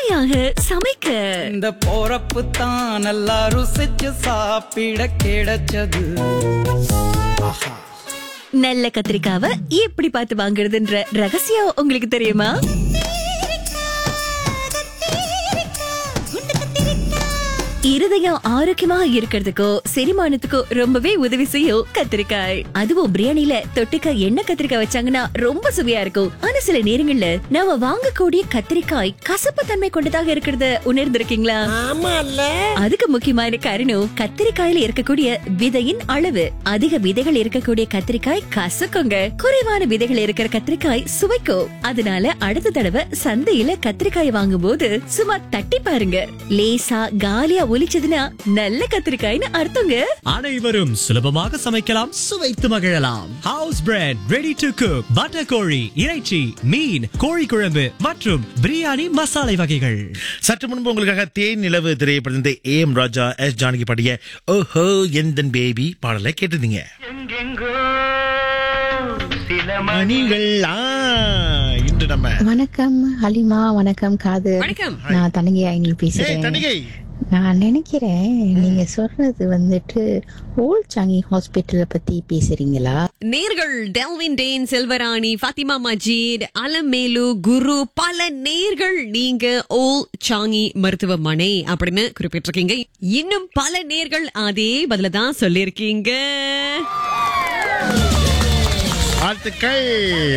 சுவையாக சமைக்க இந்த போறப்பு தான் நல்லா ருசிச்சு சாப்பிட கிடைச்சது நல்ல கத்திரிக்காவை எப்படி பார்த்து வாங்குறதுன்ற ரகசியம் உங்களுக்கு தெரியுமா இருதயம் ஆரோக்கியமா இருக்கிறதுக்கோ செரிமானத்துக்கோ ரொம்பவே உதவி செய்யும் கத்திரிக்காய் அதுவும் பிரியாணில தொட்டுக்க எண்ணெய் கத்திரிக்காய் வச்சாங்கன்னா ரொம்ப சுவையா இருக்கும் ஆனா சில நேரங்கள்ல நாம வாங்கக்கூடிய கத்திரிக்காய் கசப்பு தன்மை கொண்டதாக இருக்கிறத உணர்ந்திருக்கீங்களா அதுக்கு முக்கியமான காரணம் கத்திரிக்காயில இருக்கக்கூடிய விதையின் அளவு அதிக விதைகள் இருக்கக்கூடிய கத்திரிக்காய் கசக்குங்க குறைவான விதைகள் இருக்கிற கத்திரிக்காய் சுவைக்கும் அதனால அடுத்த தடவை சந்தையில கத்திரிக்காய் வாங்கும் போது சும்மா தட்டி பாருங்க லேசா காலியா ஒலிச்சதுன்னா நல்ல கத்திரிக்காய்னு அர்த்தங்க அனைவரும் சுலபமாக சமைக்கலாம் சுவைத்து மகிழலாம் house bread ready to cook butter கோழி இறைச்சி மீன் கோழி குழம்பு மற்றும் பிரியாணி மசாலை வகைகள் சற்று முன்பு உங்களுக்காக தேன் நிலவு திரைப்படத்தை A M Raja S Janaki பாடிய ஓஹோ எந்தன் பேபி பாடலை கேட்டிருந்தீங்க மணிகள் ஆ, இன்று நம்ம வணக்கம் ஹலிமா வணக்கம் காது வணக்கம். நான் தனகை ஐனி ஏய் பேசுறேன் தணிகை நான் நினைக்கிறேன் நீங்க சொல்றது வந்துட்டு ஓல்ட் சாங்கி ஹாஸ்பிட்டலை பத்தி பேசுறீங்களா நேர்கள் டெல்வின் டேன் செல்வராணி ஃபாத்திமா மஜீத் அலமேலு குரு பல நேர்கள் நீங்க ஓல் சாங்கி மருத்துவமனை அப்படின்னு குறிப்பிட்டிருக்கீங்க இன்னும் பல நேர்கள் அதே பதில தான் சொல்லியிருக்கீங்க வாழ்த்துக்கள்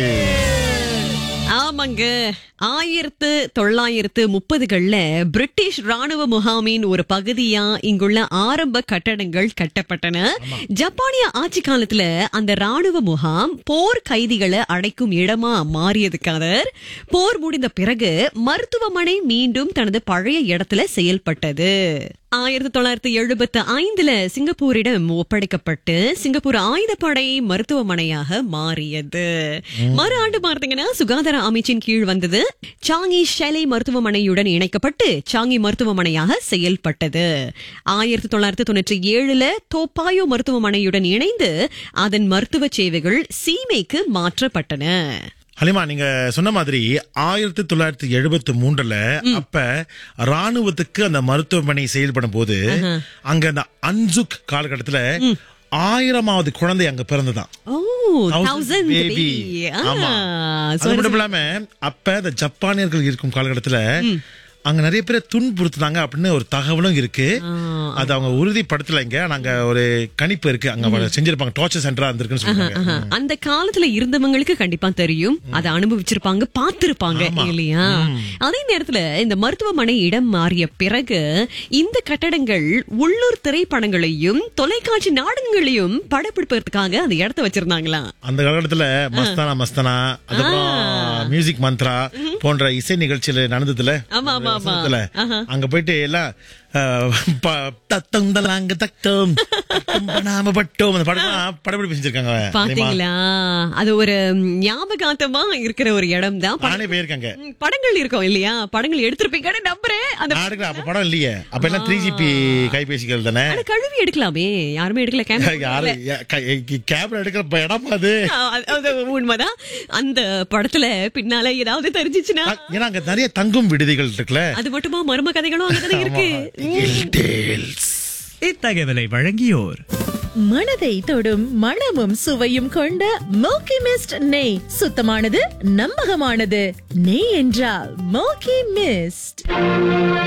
ஆமாங்க ஆயிரத்து தொள்ளாயிரத்து முப்பதுகள்ல பிரிட்டிஷ் ராணுவ முகாமின் ஒரு பகுதியா இங்குள்ள ஆரம்ப கட்டடங்கள் கட்டப்பட்டன ஜப்பானிய ஆட்சி காலத்துல அந்த ராணுவ முகாம் போர் கைதிகளை அடைக்கும் இடமா மாறியதுக்காக போர் முடிந்த பிறகு மருத்துவமனை மீண்டும் தனது பழைய இடத்துல செயல்பட்டது ஆயிரத்தி தொள்ளாயிரத்தி எழுபத்தி ஐந்துல சிங்கப்பூரிடம் ஒப்படைக்கப்பட்டு சிங்கப்பூர் ஆயுதப்படை மருத்துவமனையாக மாறியது மறு ஆண்டு பார்த்தீங்கன்னா சுகாதார அமைச்சின் கீழ் வந்தது சாங்கி ஷெலை மருத்துவமனையுடன் இணைக்கப்பட்டு சாங்கி மருத்துவமனையாக செயல்பட்டது ஆயிரத்தி தொள்ளாயிரத்தி தொண்ணூற்றி ஏழுல தோப்பாயோ மருத்துவமனையுடன் இணைந்து அதன் மருத்துவ சேவைகள் சீமைக்கு மாற்றப்பட்டன ஹலிமா நீங்க சொன்ன மாதிரி ஆயிரத்தி தொள்ளாயிரத்தி எழுபத்தி மூன்றுல அப்ப ராணுவத்துக்கு அந்த மருத்துவமனை செயல்படும் போது அங்க அந்த அன்சுக் காலகட்டத்துல ஆயிரமாவது குழந்தை அங்க பிறந்ததான் ஓ Thousand தௌசண்ட் baby. ஆமா. அது மட்டும் இல்லாம அப்ப இந்த ஜப்பானியர்கள் இருக்கும் காலகட்டத்துல அங்க நிறைய பேரை துன்புறுத்துனாங்க அப்படின்னு ஒரு தகவலும் இருக்கு அது அவங்க உறுதிப்படுத்தலைங்க நாங்க ஒரு கணிப்பு இருக்கு அங்க செஞ்சிருப்பாங்க டார்ச்சர் சென்டரா இருந்திருக்குன்னு சொல்றாங்க ஆஹா. அந்த காலத்துல இருந்தவங்களுக்கு கண்டிப்பா தெரியும் அதை அனுபவிச்சிருப்பாங்க பார்த்திருப்பாங்க இல்லையா அதே நேரத்துல இந்த மருத்துவமனை இடம் மாறிய பிறகு இந்த கட்டடங்கள் உள்ளூர் திரைப்படங்களையும் தொலைக்காட்சி நாடகங்களையும் படப்பிடிப்பதற்காக அந்த இடத்த வச்சிருந்தாங்களா அந்த காலகட்டத்துல மஸ்தானா மஸ்தானா அதுக்கப்புறம் மியூசிக் மந்த்ரா போன்ற இசை நிகழ்ச்சியில நடந்ததுல ஆமா, ஆமா, ஆமா. வசந்தத்துல, அங்க போயிட்டு எல்லாம் அஹ், ப- தத்தம் தலாங்க தத்தம் தத்தம் பனாம பட்டோம் அந்த படம் படப்பிடிப்பு செஞ்சிருக்காங்க தெரியுமா? பாத்தீங்களா அது ஒரு ஞாபகார்த்தமா இருக்கிற ஒரு இடம் தான் நானே போயிருக்காங்க படங்கள் இருக்கும் இல்லையா படங்கள் எடுத்திருப்பீங்கன்னு நம்புறேன் அந்த நான் எடுக்கல அப்ப படம் இல்லையே அப்ப எல்லாம் த்ரீ ஜிபி கைபேசிகள் தானே ஆனா கழுவி எடுக்கலாமே யாருமே எடுக்கல கேமரா யாரு கேமரா எடுக்கிற இடம் அது அது- அது உண்மைதான் அந்த படத்துல பின்னால ஏதாவது தெரிஞ்சிச்சுன்னா ஏன்னா அங்க நிறைய தங்கும் விடுதிகள் இருக்குல்ல அது மட்டுமா மர்ம கதைகளும் அங்கதான் இருக்கு Tales. இத்தகவலை வழங்கியோர் மனதை தொடும் மணமும் சுவையும் கொண்ட மோக்கி மிஸ்ட் நெய் சுத்தமானது நம்பகமானது நெய் என்றால் மோக்கி மிஸ்ட்